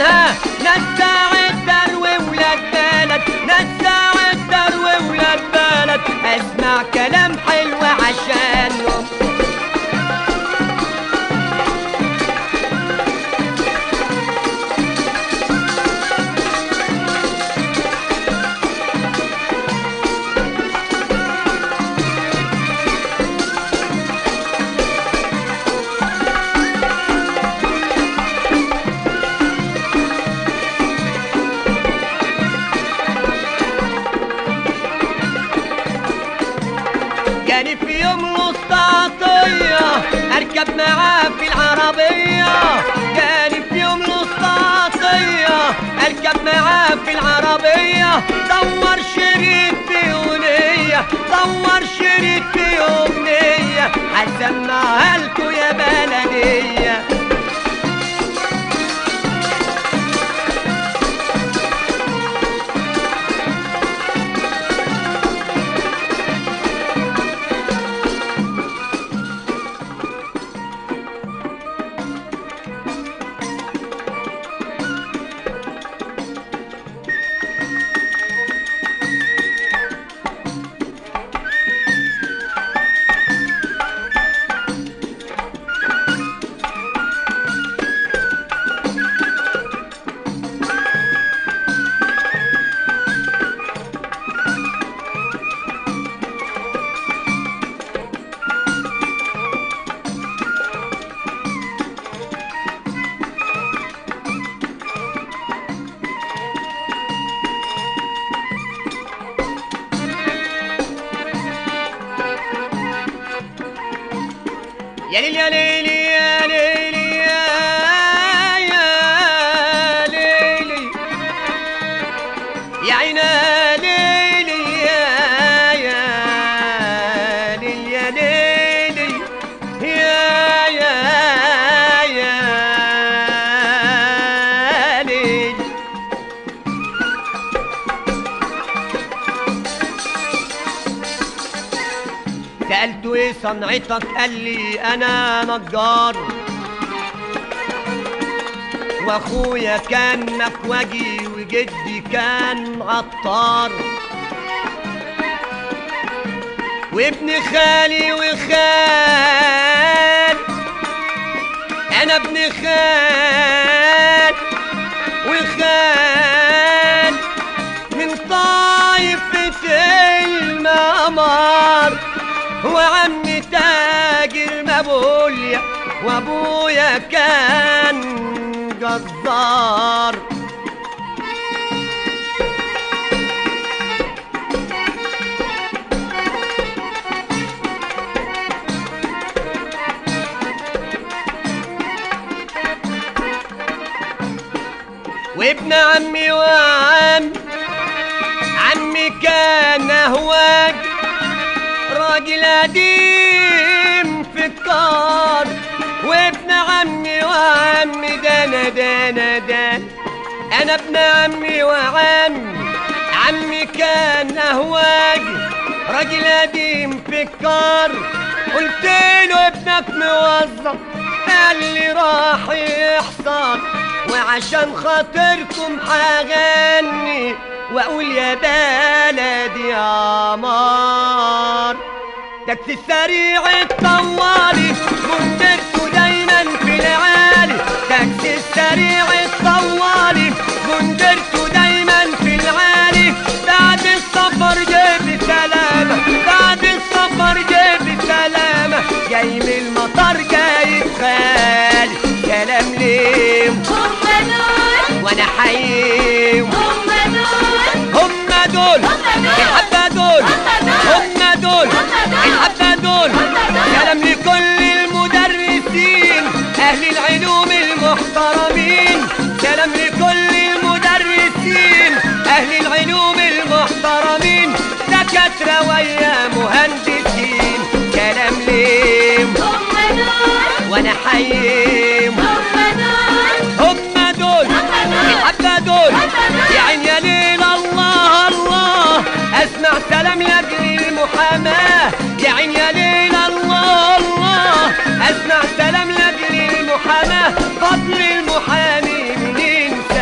عنها نزع الدلو ولاد بلد نزع الدلو ولاد بلد اسمع كلام حلو عشانهم جاني في يوم الاسطاطية اركب معاه في العربية جاني في يوم الاسطاطية اركب معاه في العربية دور شريط في اغنية دور شريط في اغنية هسمعها لكوا يا بلدية يا ليل يا ليل يا ليل يا يا ليلي يا عينا ليلي يا يا ليل يا ليلي يا يا يا ليلي سألته ايه صنعتك قال لي انا نجار واخويا كان مكوجي وجدي كان عطار وابن خالي وخال انا ابن خال وخال من طائفة المقمار وعمي تاجر مبوليا وابويا كان جزار وابن عمي وعم عمي كان هواج راجل قديم في الكار وابن عمي وعمي دانا دانا دان انا ابن عمي وعمي عمي كان اهواج راجل قديم في الكار قلت له ابنك موظف قال لي راح يحصل وعشان خاطركم هغني واقول يا بلدي يا مار تاكسي السريع الطوالي كنت دايما في العالي تاكسي السريع الطوالي كنت دايما في العالي بعد السفر جيب سلامة بعد السفر جيب سلامة جاي من المطار جايب خالي كلام ليم هم دول وانا حييم هم دول هم دول الحبة دول هم دول الحبة دول كلام لكل المدرسين أهل العلوم المحترمين كلام لكل المدرسين أهل العلوم المحترمين دكاترة ويا مهندسين كلام ليم هم دول وأنا حييم هم دول هم دول الحبة دول يا عين يا ليل الله الله اسمع سلام لاجل المحاماة يا عين يا ليل الله الله اسمع سلام لاجل المحاماة فضل المحامي من ينسى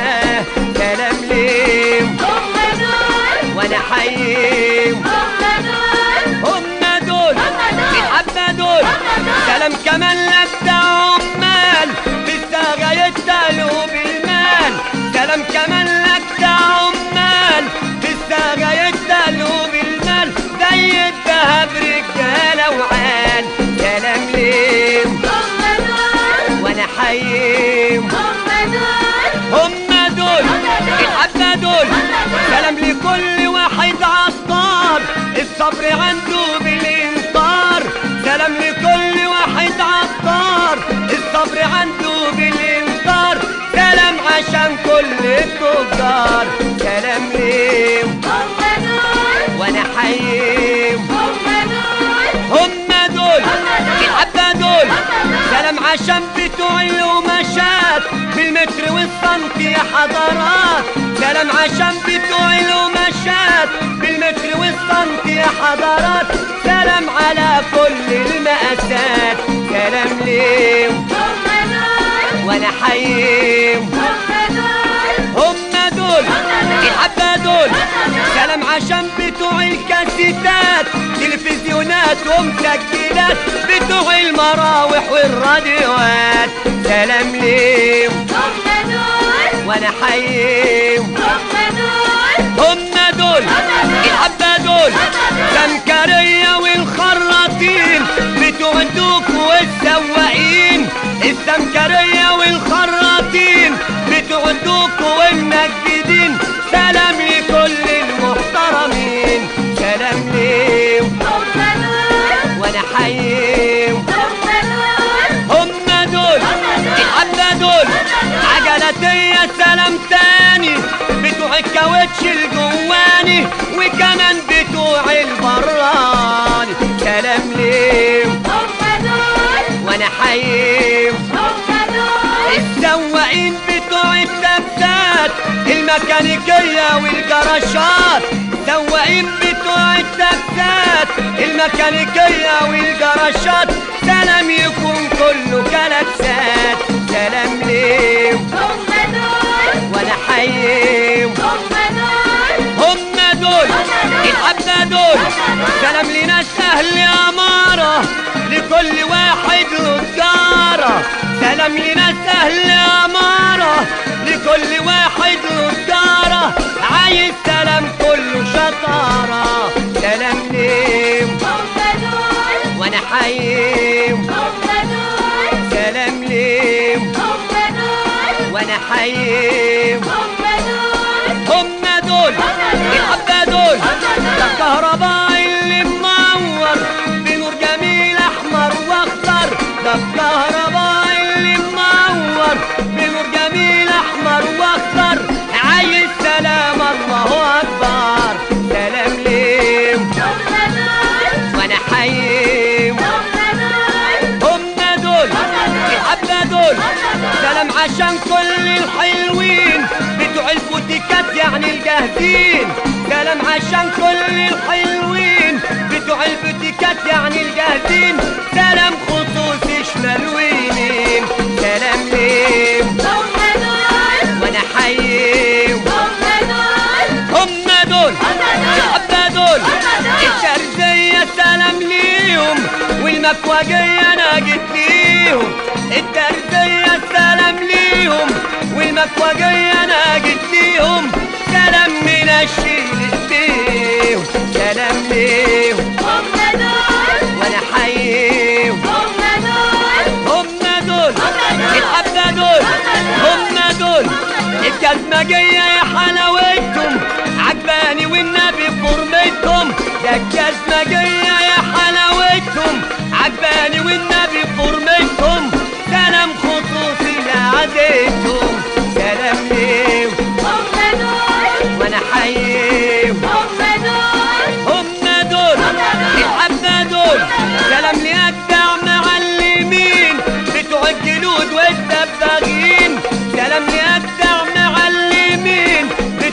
سلام كمان لبدا عمال في الساغة يتسالوا بالمال سلام كمان لبدا عمال في الساغة يتسالوا بالمال زي الذهب رجالة وعال سلام ليهم هم دول وانا حيهم هم دول هم دول الحبة دول سلام لكل واحد عطار الصبر عنده بالانطار سلام لكل واحد عطار الصبر عنده بالانطار سلام عشان كل التجار سلام ليهم هم دول وانا حيهم هم دول هم دول الحبة دول سلام عشان بتوع القماشات بالمتر والسنتي يا حضرات سلام عشان بتوع القماشات بالمتر والسنتي يا حضرات سلام على كل المقاسات سلام ليهم هم دول وانا حيهم هم دول هم دول الحبة دول سلام عشان بتوع الكاسيتات تلفزيونات ومسجلات بتوع المراوح والراديوات سلام ليهم هم دول وانا حيهم هم دول هم دول الحبة دول سمكرية والخراطين بتوع الدوك والسواقين السمكرية والخراطين بتوع الدوك والمجدين سلام لكل المحترمين سلام ليهم هم دول وانا حيهم هم دول هم دول الحبة دول عجلتية سلام تاني بتوع الكاوتش الجواني وكمان بتوع البراني سلام ليهم هم دول وانا حيهم هم دول السواقين بتوع التبسات الميكانيكية والجراشات سواقين بتوع التبسات الميكانيكية والجراشات سلام يكون كله كلاكسات سلام ليهم هم دول وانا حيهم هم دول هم دول الحبة دول سلام لناس أهل أمارة لكل واحد له تجارة سلام لناس أهل أمارة لكل واحد له تجارة عايز سلام كله شطارة سلام ليهم هم دول وأنا حيهم هم دول سلام ليهم هم دول وأنا حيهم هم دول هم دول الحبة دول ده الكهرباء اللي منور بنور جميل احمر واخضر ده الكهرباء اللي منور بنور جميل احمر واخضر عايز سلام الله اكبر سلام ليهم هم دول وانا حيهم هم دول هم دول الحبة دول سلام عشان كل الحلوين بتوع البوتيكات يعني الجاهزين سلام عشان كل الحلوين بتوع البوتيكات يعني الجاهزين سلام خصوصي شمال ويمين سلام ليهم هم دول وانا حيهم هم دول هم دول الحبة دول الشرزية سلام ليهم والمكواجية انا جيت ليهم الترزية سلام ليهم والمكواجية انا جيت ليهم سلام من الشيل بيهم سلام ليهم هم دول وانا حيهم هم دول هم دول الحبة دول هم دول الجزمجية يا حلاوتهم عجباني والنبي فورمتهم ده الجزمجية يا حلاوتهم عجباني والنبي فورمتهم سلام خصوصي لعادتهم سلام ليهم هم دول وانا حيهم هم دول هم دول الحبة دول سلام لأجدع معلمين بتوع الجلود والدباغين سلام لأجدع معلمين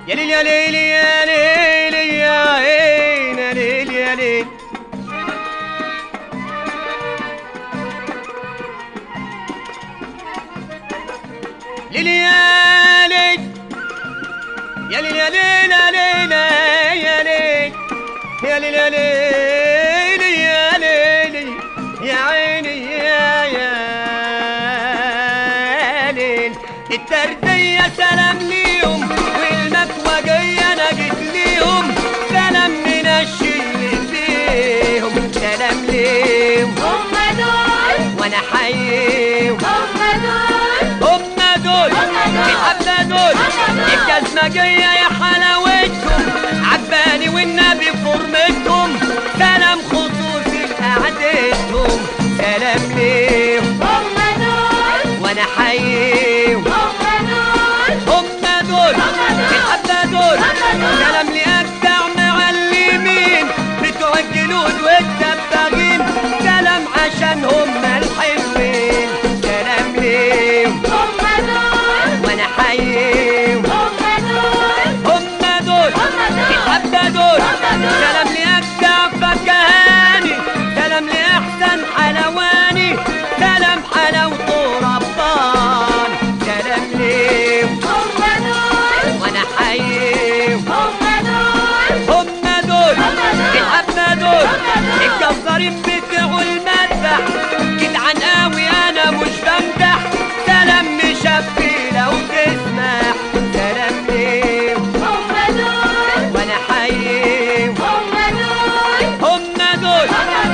يا ليل يا ليل يا ليل يا عين يا ليل يا ليل ليل يا ليل يا ليل يا ليل يا ليل يا ليل يا ليل يا ليل يا ليل يا عيني يا يا ليل التردية سلام ليهم والمكوى جاية انا جيت ليهم سلام من الشيل فيهم سلام ليهم هم دول وانا حيهم هم دول هم دول الحبة دول الجزمة جاية يا حلاوتهم عباني والنبي فورمتهم سلام خصوصي لقعدتهم سلام ليهم هم دول وانا حيهم هم دول هم دول الحبة دول سلام لأجدع معلمين بتوع الجنود والدباغين سلام عشان هم الحلوين سلام ليهم هم دول وانا حيهم هم دول هم دول الحبة دول سلام لأجدع فكهاني سلام لأحسن حلواني سلام حلاوته رباني سلام ليهم هم دول وانا حيهم هم دول هم دول الحبة دول الجزارين بتوع المذبح جدعان قوي انا مش بمدح سلام مشفي لو تسمح سلام ليهم هم دول وانا حيهم هم دول هم دول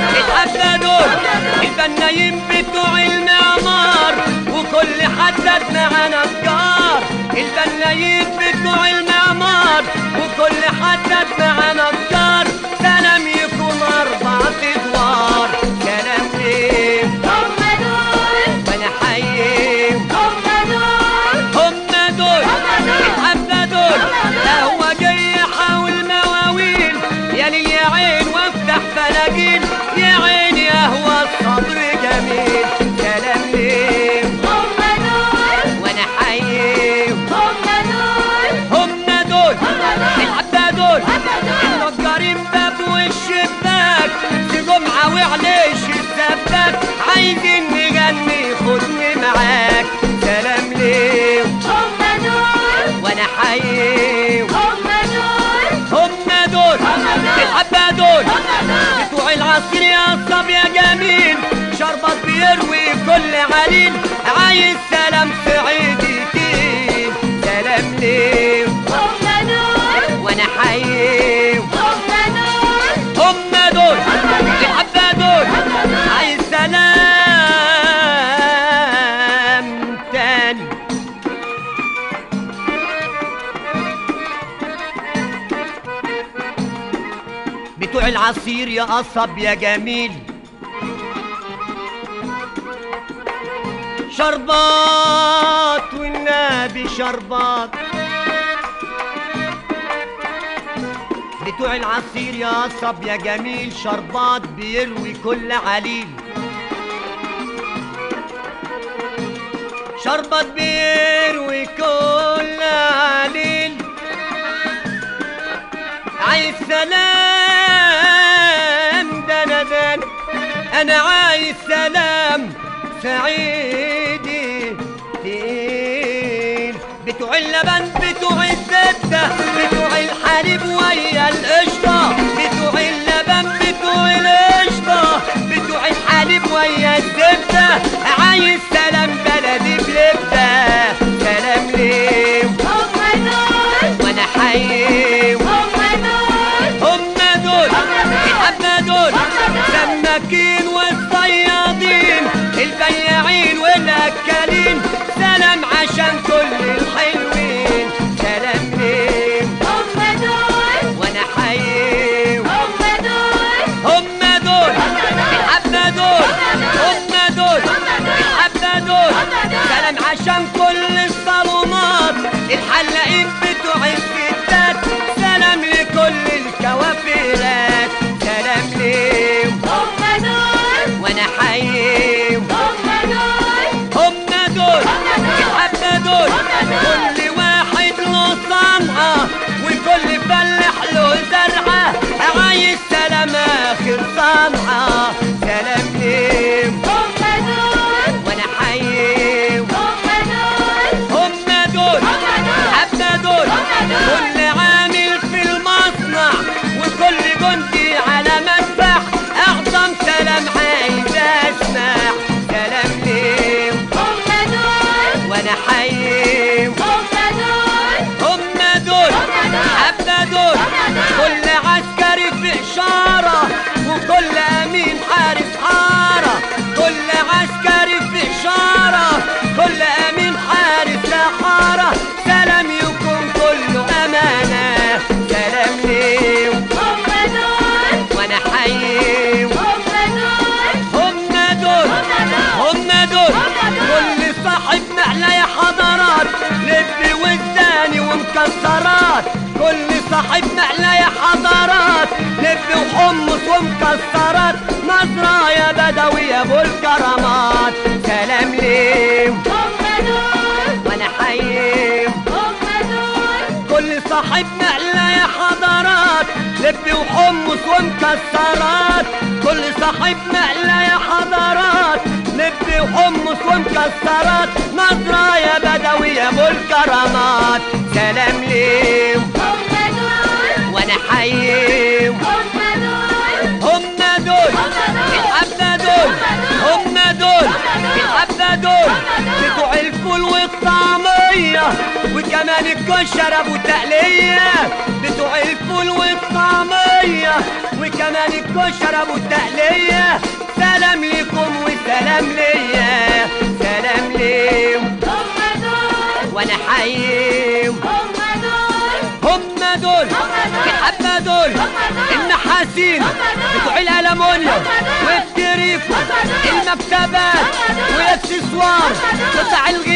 الحبة دول الفنايين بتوع المعمار وكل حدد معانا نجار الفنايين بتوع المعمار وكل حدد معانا نجار سلام يكون أربع أدوار سلام ليه هم دول وأنا حيهم هم دول هم دول الحبة دول هو جاي يحاول مواويل يا ليل يا عين وافتح فلاجين يا عين يا هو الصبر جميل سلام ليه هم دول وانا حيهم هم دول هم دول الحبة دول النجارين باب والشباك في جمعة وعليش السباك عايزين نغني خدني معاك سلام ليه هم دول وانا حيهم هم دول هم دول الحبة دول بتوع العصير يا صب يا جميل شربت بيروي كل عليل عايز سلام سعيدي تين سلام ليه هم دول وانا حيهم هم دول هم دول الحبة دول عايز سلام تاني بتوع العصير يا قصب يا جميل شربات والنبي شربات بتوع العصير يا قصب يا جميل شربات بيروي كل عليل شربت بيروي كل عليل عايز سلام دنا دنا انا عايز سلام سعيدي تقيل بتوع اللبن بتوع الزبدة بتوع الحليب ويا القشطة بتوع اللبن بتوع القشطة بتوع الحليب ويا الزبدة عايز سلام بلدي بلبدة سلام ليهم هم دول وانا حيهم هم دول هم دول الحبة دول سماكين والصيادين البياعين والاكالين سلام عشان كل الحلوين سلام ليهم هم دول وانا حيهم هم دول هم دول الحبة دول هم دول الحبة دول سلام عشان كل الصالونات الحلاقين بتوع الستات سلام لكل الكوافيرات سلام ليهم هم دول وانا حيهم هم دول هم دول الحبة دول كل واحد له صنعة وانا حيم هم دول هم دول هم دول. حبة دول هم دول. كل عسكري في إشارة وكل أمين حارس حارة كل عسكري في إشارة كل أمين حارس لحارة سلام يكون كله أمانة سلام ليهم هم دول وأنا حيهم هم دول هم دول هم دول كل صاحب نقلة يا حضرات لب وزاني ومكسرات كل صاحب نقلة يا حضرات لب وحمص ومكسرات نظرة يا بدوي يا ابو الكرامات سلام ليهم هم دول وانا حيهم هم دول كل صاحب نقلة يا حضرات لب وحمص ومكسرات كل صاحب نقلة يا حضرات لب وحمص ومكسرات نظرة يا بدوي يا ابو الكرامات سلام ليهم هم دول وانا حيهم هم دول هم دول الحبة دول هم دول الحبة دول بتوع الفول والطعمية وكمان الكشرة ابو تقلية بتوع الفول والطعمية وكمان الكشرة ابو تقلية سلام لكم وسلام ليا سلام ليهم هم دول وانا حيهم هم دول هم دول الحبة دول النحاسين بتوع الألمونيوم والتريكو المكتبات والاكسسوار قطع الغيار